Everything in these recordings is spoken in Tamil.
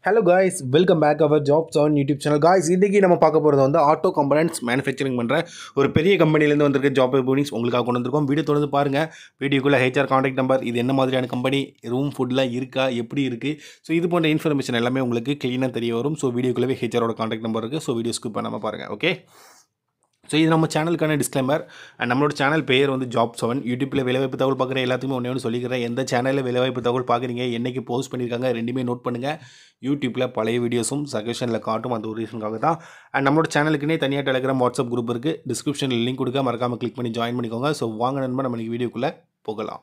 hello guys welcome back our jobs on YouTube channel guys இன்றைக்கி நம்ம பார்க்க போகிறது வந்து ஆட்டோ கம்பனன்ட்ஸ் மேனுஃபேக்சரிங் பண்ணுற ஒரு பெரிய கம்பெனிலேருந்து வந்திருக்க ஜாப் ஓப்பனிங்ஸ் உங்களுக்காக கொண்டு வந்திருக்கோம் வீடியோ தொடர்ந்து பாருங்கள் வீடியோக்குள்ளே ஹெச்ஆர் காண்டாக்ட் நம்பர் இது என்ன மாதிரியான கம்பெனி ரூம் ஃபுட்லாம் இருக்கா எப்படி இருக்குது ஸோ இது போன்ற இன்ஃபர்மேஷன் எல்லாமே உங்களுக்கு க்ளீனாக தெரிய வரும் ஸோ வீடியோக்குள்ளே ஹெச்ஆரோட காண்டாக்ட் நம்பர் இருக்குது ஸோ வீடியோ ஸ்கிப் பண்ணாமல் பாருங்கள் ஓகே ஸோ இது நம்ம சேனலுக்கான டிஸ்க்ளைமர் அண்ட் நம்மளோட சேனல் பேர் வந்து ஜாப் செவன் யூடியூப்பில் வேலைவாய்ப்பு தகவல் பார்க்குற எல்லாத்துக்குமே ஒன்றே ஒன்று சொல்லிக்கிறேன் எந்த சேனலில் வேலைவாய்ப்பு தகவல் பார்க்குறீங்க என்னைக்கு போஸ்ட் பண்ணியிருக்காங்க ரெண்டுமே நோட் பண்ணுங்கள் யூடியூப்பில் பழைய வீடியோஸும் சஜஷனில் காட்டும் அந்த ஒரு ரீசனுக்காக தான் அண்ட் நம்மளோட சேனலுக்குனே தனியாக டெலிகிராம் வாட்ஸ்அப் குரூப் இருக்குது டிஸ்கிரிப்ஷனில் லிங்க் கொடுக்க மறக்காமல் கிளிக் பண்ணி ஜாயின் பண்ணிக்கோங்க ஸோ வாங்க நண்பா நம்ம இன்னைக்கு வீடியோக்குள்ளே போகலாம்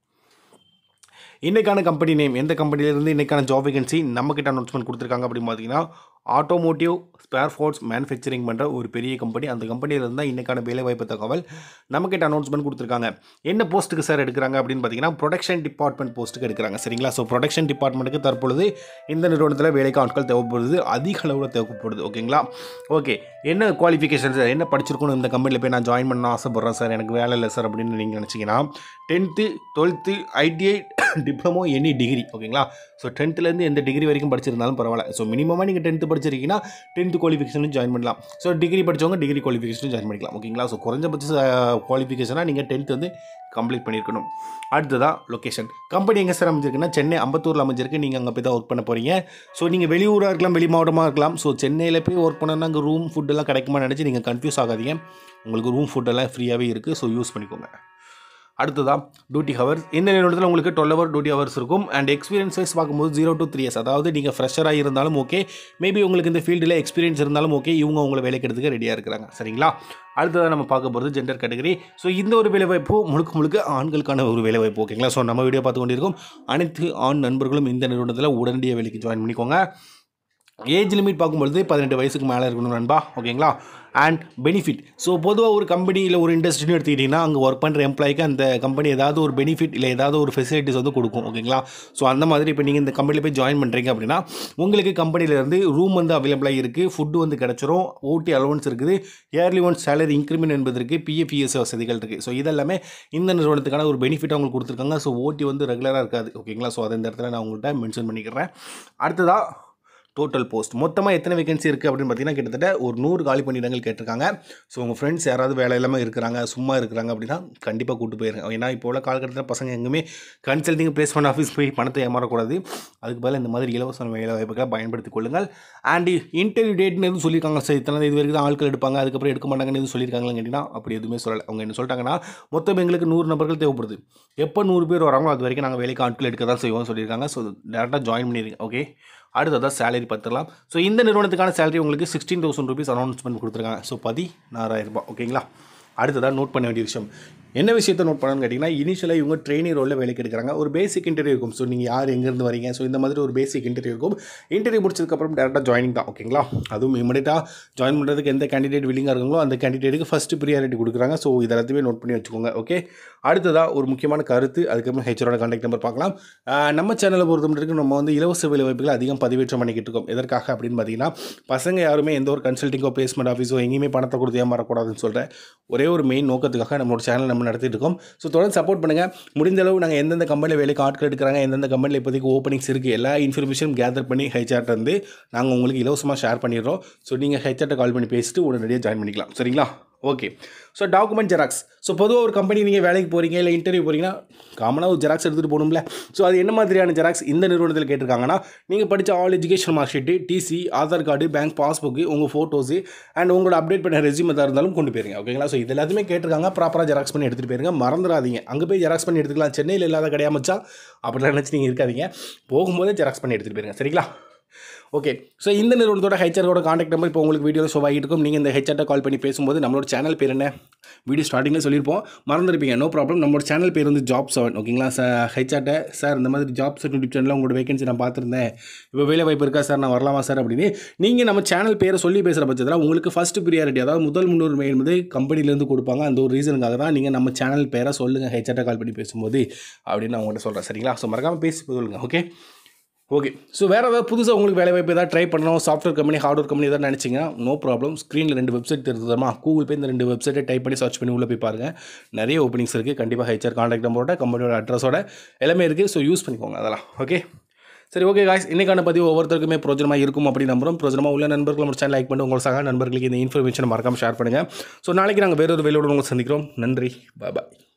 இன்றைக்கான கம்பெனி நேம் எந்த கம்பெனிலேருந்து இன்றைக்கான ஜாப் வேகன்சி நம்மக்கிட்ட அனௌன்ஸ்மெண்ட் கொடுத்துருக்காங்க அப்படின்னு பார்த்தீங்கன்னா ஆட்டோமோட்டிவ் ஸ்பேர் ஃபோர்ட்ஸ் மேனுஃபேக்சரிங் பண்ணுற ஒரு பெரிய கம்பெனி அந்த கம்பெனியிலேருந்து தான் இன்றைக்கான வேலைவாய்ப்பு தகவல் நம்மக்கிட்ட அனௌன்ஸ்மெண்ட் கொடுத்துருக்காங்க என்ன போஸ்ட்டுக்கு சார் எடுக்கிறாங்க அப்படின்னு பார்த்தீங்கன்னா ப்ரொடக்ஷன் டிபார்ட்மெண்ட் போஸ்ட்டுக்கு எடுக்கிறாங்க சரிங்களா ஸோ ப்ரொடக்ஷன் டிபார்ட்மெண்ட்டுக்கு தற்பொழுது இந்த நிறுவனத்தில் வேலைக்கு ஆட்கள் தேவைப்படுது அதிக அளவில் தேவைப்படுது ஓகேங்களா ஓகே என்ன குவாலிஃபிகேஷன் சார் என்ன படிச்சிருக்கணும் இந்த கம்பெனியில் போய் நான் ஜாயின் பண்ண ஆசைப்பட்றேன் சார் எனக்கு வேலை இல்லை சார் அப்படின்னு நீங்கள் நினச்சிங்கன்னா tenth twelfth ITI diploma any degree ஓகேங்களா ஸோ டென்த்துலேருந்து எந்த டிகிரி வரைக்கும் படிச்சிருந்தாலும் பரவாயில்ல ஸோ மினிமமாக நீங்கள் டென்த்து படிச்சிருக்கீங்கன்னா டென்த்து குவாலிஃபிகேஷனும் ஜாயின் பண்ணலாம் ஸோ டிகிரி படித்தவங்க டிகிரி குவாலிஃபிகேஷனும் ஜாயின் பண்ணிக்கலாம் ஓகேங்களா ஸோ குறைஞ்சபட்ச குவாலிஃபிகேஷனாக நீங்கள் டென்த் வந்து கம்ப்ளீட் பண்ணியிருக்கணும் அடுத்ததாக லொக்கேஷன் கம்பெனி எங்கே சார் அமைஞ்சிருக்குன்னா சென்னை அம்பத்தூரில் அமைஞ்சிருக்கு நீங்கள் அங்கே போய் தான் ஒர்க் பண்ண போகிறீங்க ஸோ நீங்கள் வெளியூராக இருக்கலாம் வெளி மாவட்டமாக இருக்கலாம் ஸோ சென்னையில் போய் ஒர்க் பண்ணணும்னா அங்கே ரூம் ஃபுட்டெல்லாம் கிடைக்குமா நினச்சி நீங்கள் கன்ஃபியூஸ் ஆகாதீங்க உங்களுக்கு ரூம் ஃபுட்டெல்லாம் ஃப்ரீயாகவே இருக்குது ஸோ யூஸ் பண்ணிக்கோங்க அடுத்ததாக டியூட்டி ஹவர்ஸ் இந்த நிறுவனத்தில் உங்களுக்கு டுவெல் ஹவர் டியூட்டி ஹவர்ஸ் இருக்கும் அண்ட் எக்ஸ்பீரியன்ஸ் வைஸ் பார்க்கும்போது ஜீரோ டு த்ரீ இயர்ஸ் அதாவது நீங்கள் ஃப்ரெஷராக இருந்தாலும் ஓகே மேபி உங்களுக்கு இந்த ஃபீல்டில் எக்ஸ்பீரியன்ஸ் இருந்தாலும் ஓகே இவங்க உங்களை வேலைக்கு எடுத்துக்க ரெடியாக இருக்கிறாங்க சரிங்களா அடுத்ததாக நம்ம பார்க்க போகிறது ஜெண்டர் கேட்டகரி ஸோ இந்த ஒரு வேலைவாய்ப்பு முழுக்க முழுக்க ஆண்களுக்கான ஒரு வேலைவாய்ப்பு ஓகேங்களா ஸோ நம்ம வீடியோ பார்த்து கொண்டிருக்கோம் அனைத்து ஆண் நண்பர்களும் இந்த நிறுவனத்தில் உடனடியாக வேலைக்கு ஜாயின் பண்ணிக்கோங்க ஏஜ் லிமிட் பார்க்கும்பொழுது பதினெட்டு வயசுக்கு மேலே இருக்கணும் நண்பா ஓகேங்களா அண்ட் பெனிஃபிட் ஸோ பொதுவாக ஒரு கம்பெனி இல்லை ஒரு இண்டஸ்ட்ரின்னு எடுத்துக்கிட்டிங்கன்னா அங்கே ஒர்க் பண்ணுற எம்ப்ளாய்க்கு அந்த கம்பெனி ஏதாவது ஒரு பெனிஃபிட் இல்லை ஏதாவது ஒரு ஃபெசிலிட்டிஸ் வந்து கொடுக்கும் ஓகேங்களா ஸோ அந்த மாதிரி இப்போ நீங்கள் இந்த கம்பெனியில் போய் ஜாயின் பண்ணுறீங்க அப்படின்னா உங்களுக்கு கம்பெனிலேருந்து ரூம் வந்து அவைலபிளாக இருக்குது ஃபுட்டு வந்து கிடச்சிரும் ஓடி அலவன்ஸ் இருக்குது இயர்லி ஒன் சேலரி இன்க்ரிமெண்ட் என்பது இருக்குது பிஎஃப்இஎஸ் வசதிகள் இருக்குது ஸோ இதெல்லாமே இந்த நிறுவனத்துக்கான ஒரு பெனிஃபிட் அவங்களுக்கு கொடுத்துருக்காங்க ஸோ ஓடி வந்து ரெகுலராக இருக்காது ஓகேங்களா ஸோ அதை இந்த இடத்துல நான் உங்கள்கிட்ட மென்ஷன் பண்ணிக்கிறேன் அடுத்ததாக டோட்டல் போஸ்ட் மொத்தமாக எத்தனை வேகன்சி இருக்குது அப்படின்னு பார்த்தீங்கன்னா கிட்டத்தட்ட ஒரு நூறு காலி பணியிடங்கள் கேட்டிருக்காங்க ஸோ உங்கள் ஃப்ரெண்ட்ஸ் யாராவது வேலை இல்லாமல் இருக்கிறாங்க சும்மா இருக்கிறாங்க அப்படின்னா கண்டிப்பாக கூட்டு போயிருங்க ஏன்னா இப்போ உள்ள காலகட்டத்தில் பசங்க எங்குமே கன்சல்டிங் பிளேஸ்மெண்ட் ஆஃபீஸ் போய் பணத்தை ஏமாறக்கூடாது அதுக்கு பதிலாக இந்த மாதிரி இலவச வேலை வாய்ப்புகளை பயன்படுத்திக் கொள்ளுங்கள் அண்ட் இன்டர்வியூ டேட்னு எதுவும் சொல்லியிருக்காங்க சார் இத்தனை இது வரைக்கும் தான் ஆட்கள் எடுப்பாங்க அதுக்கப்புறம் எடுக்க மாட்டாங்கன்னு எதுவும் சொல்லியிருக்காங்கன்னு கேட்டிங்கன்னா அப்படி எதுவுமே சொல்லலை அவங்க என்ன சொல்லிட்டாங்கன்னா மொத்தம் எங்களுக்கு நூறு நபர்கள் தேவைப்படுது எப்போ நூறு பேர் வராங்களோ அது வரைக்கும் நாங்கள் வேலைக்கு ஆட்கள் எடுக்க தான் செய்வோம் சொல்லியிருக்காங்க ஸோ டேரெக்டாக ஜாயின் பண்ணிடுங்க ஓகே அடுத்ததாக சேலரி பார்த்துக்கலாம் ஸோ இந்த நிறுவனத்துக்கான சேலரி உங்களுக்கு சிக்ஸ்டீன் தௌசண்ட் ருபீஸ் அனௌன்ஸ்மெண்ட் கொடுத்துருக்காங்க ஸோ பதினாறாயிரம் ரூபாய் ஓகேங்களா அடுத்ததாக நோட் பண்ண வேண்டிய விஷயம் என்ன விஷயத்தை நோட் பண்ணணும்னு கேட்டிங்கன்னா இனிஷியலாக இவங்க ட்ரெயினி ரோலில் வேலைக்கு எடுக்கிறாங்க ஒரு பேசிக் இன்டர்வியூ இருக்கும் ஸோ நீங்கள் யார் எங்கேருந்து வரீங்க ஸோ இந்த மாதிரி ஒரு பேசிக் இன்டர்வியூ இருக்கும் இன்டர்வியூ முடிச்சதுக்கப்புறம் டேரெக்டாக ஜாயினிங் தான் ஓகேங்களா அதுவும் இமீடியட்டாக ஜாயின் பண்ணுறதுக்கு எந்த கேண்டிடேட் வில்லிங்காக இருக்காங்களோ அந்த கேண்டிடேட்டுக்கு ஃபஸ்ட்டு ப்ரியாரிட்டி கொடுக்குறாங்க ஸோ இதை எல்லாத்தையுமே நோட் பண்ணி வச்சுக்கோங்க ஓகே அடுத்ததாக ஒரு முக்கியமான கருத்து அதுக்கப்புறம் ஹெச்ஆரோட கான்டாக்ட் நம்பர் பார்க்கலாம் ஆஹ் நம்ம சேனலை பொறுத்த மட்டும் நம்ம வந்து இலவச வேலை வாய்ப்புகளை அதிகம் பதிவேற்றம் பண்ணிக்கிட்டு இருக்கோம் எதற்காக அப்படின்னு பார்த்தீங்கன்னா பசங்க யாருமே எந்த ஒரு கன்சல்டிங்கோ பிளேஸ்மெண்ட் ஆஃபீஸோ எங்கேயுமே பணத்தை கொடுத்து ஏமாறக்கூடாதுன்னு சொல்கிறேன் ஒரே ஒரு மெயின் நோக்கத்துக்காக நம்மளோட சேனல் நம்ம நடத்திட்டு இருக்கோம் ஸோ தொடர்ந்து சப்போர்ட் பண்ணுங்கள் முடிந்த அளவு நாங்கள் எந்தெந்த கம்பெனியில் வேலைக்கு ஆட்கள் எடுக்கிறாங்க எந்தெந்த கம்பெனியில் இப்போதைக்கு ஓப்பனிங்ஸ் இருக்குது எல்லா இன்ஃபர்மேஷனும் கேதர் பண்ணி ஹெச்ஆர்ட்ட வந்து நாங்கள் உங்களுக்கு இலவசமாக ஷேர் பண்ணிடுறோம் ஸோ நீங்கள் ஹெச்ஆர்ட்ட கால் பண்ணி பேசிட்டு உடனடியாக ஜாயின் பண்ணிக்கலாம் சரிங்களா okay so document xerox so பொதுவாக ஒரு கம்பெனி நீங்கள் வேலைக்கு போகிறீங்க இல்லை இன்டர்வியூ போகிறீங்கன்னா காமனாக ஒரு ஜெராக்ஸ் எடுத்துகிட்டு போகணும்ல ஸோ அது என்ன மாதிரியான ஜெராக்ஸ் இந்த நிறுவனத்தில் கேட்டிருக்காங்கன்னா நீங்கள் படித்த all education mark sheet TC Aadhaar card bank passbook உங்கள் ஃபோட்டோஸு அண்ட் உங்களோட அப்டேட் பண்ண ரெசியூம் எதாக இருந்தாலும் கொண்டு போயிருங்க ஓகேங்களா ஸோ இது எல்லாத்தையுமே கேட்டிருக்காங்க ப்ராப்பராக ஜெராக்ஸ் பண்ணி எடுத்துகிட்டு போயிருங்க மறந்துடாதீங்க அங்கே போய் ஜெராக்ஸ் பண்ணி எடுத்துக்கலாம் சென்னையில் இல்லாத கிடையாது மச்சான் அப்படிலாம் நினச்சி நீங்கள் இருக்காதீங்க போகும்போதே ஜெராக்ஸ் பண்ணி எடுத்துகிட்டு போயிருங்க சரிங்களா ஓகே ஸோ இந்த நிறுவனத்தோட ஹெச்ஆரோட காண்டாக்ட் நம்பர் இப்போ உங்களுக்கு வீடியோவில் ஷோ ஆகிட்டு இருக்கும் நீங்கள் இந்த ஹெச்ஆர்ட்ட கால் பண்ணி பேசும்போது நம்மளோட சேனல் பேர் என்ன வீடியோ ஸ்டார்டிங்கில் சொல்லியிருப்போம் மறந்துருப்பீங்க நோ ப்ராப்ளம் நம்மளோட சேனல் பேர் வந்து ஜாப் செவன் ஓகேங்களா சார் ஹெச்ஆர்ட்ட சார் இந்த மாதிரி ஜாப் செவன் யூடியூப் சேனலில் உங்களோட வேகன்சி நான் பார்த்துருந்தேன் இப்போ வேலை வாய்ப்பு இருக்கா சார் நான் வரலாமா சார் அப்படின்னு நீங்கள் நம்ம சேனல் பேரை சொல்லி பேசுகிற பட்சத்தில் உங்களுக்கு ஃபஸ்ட்டு ப்ரியாரிட்டி அதாவது முதல் முன்னுரிமை என்பது கம்பெனிலேருந்து கொடுப்பாங்க அந்த ஒரு ரீசனுக்காக தான் நீங்கள் நம்ம சேனல் பேரை சொல்லுங்கள் ஹெச்ஆர்ட்ட கால் பண்ணி பேசும்போது அப்படின்னு நான் உங்கள்கிட்ட சொல்கிறேன் சரிங்களா ஸோ மறக்காமல் பேசி சொல்லுங்கள் ஓகே ஓகே ஸோ வேறு ஏதாவது புதுசாக உங்களுக்கு வேலை வாய்ப்பு ஏதாவது ட்ரை பண்ணணும் சாஃப்ட்வேர் கம்பெனி ஹார்ட்வேர் கம்பெனி ஏதாவது நினச்சிங்கன்னா நோ ப்ராப்ளம் ஸ்க்ரீனில் ரெண்டு வெப்சைட் தெரிஞ்சுதமா கூகுள் பே இந்த ரெண்டு வெப்சைட்டை டைப் பண்ணி சர்ச் பண்ணி உள்ளே போய் பாருங்கள் நிறைய ஓப்பனிங்ஸ் இருக்குது கண்டிப்பாக ஹெச்ஆர் கான்டாக்ட் நம்பரோட கம்பெனியோட அட்ரஸோட எல்லாமே இருக்குது ஸோ யூஸ் பண்ணிக்கோங்க அதெல்லாம் ஓகே சரி ஓகே காய்ஸ் இன்னைக்கான பதிவு ஒவ்வொருத்தருக்குமே பிரோஜனமாக இருக்கும் அப்படி நம்புறோம் பிரோஜனமாக உள்ள நண்பர்கள் நம்ம சேனல் லைக் பண்ணி உங்கள் சக நண்பர்களுக்கு இந்த இன்ஃபர்மேஷனை மறக்காம ஷேர் பண்ணுங்கள் ஸோ நாளைக்கு நாங்கள் வேறொரு வேலையோடு உங்களை சந்திக்கிறோம் நன்றி பாய்